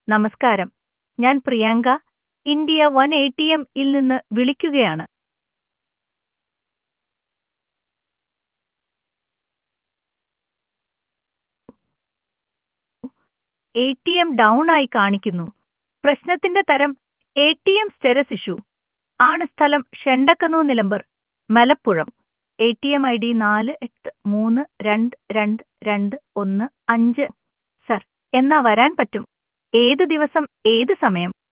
നമസ്കാരം ഞാൻ Priyanka India one A T M ഇൽ നിന്ന് വിളിക്കുകയാണ് എ ടി എം ഡൗൺ ആയി കാണിക്കുന്നു പ്രശ്നത്തിന്റെ തരം A T M status issue ആണ് സ്ഥലം ഷെണ്ടക്കനു Nilambur Malappuram A T M I D നാല് എട്ട് മൂന്ന് രണ്ട് രണ്ട് രണ്ട് ഒന്ന് അഞ്ച് സർ എന്നാ വരാൻ പറ്റും ഏത് ദിവസം ഏത് സമയം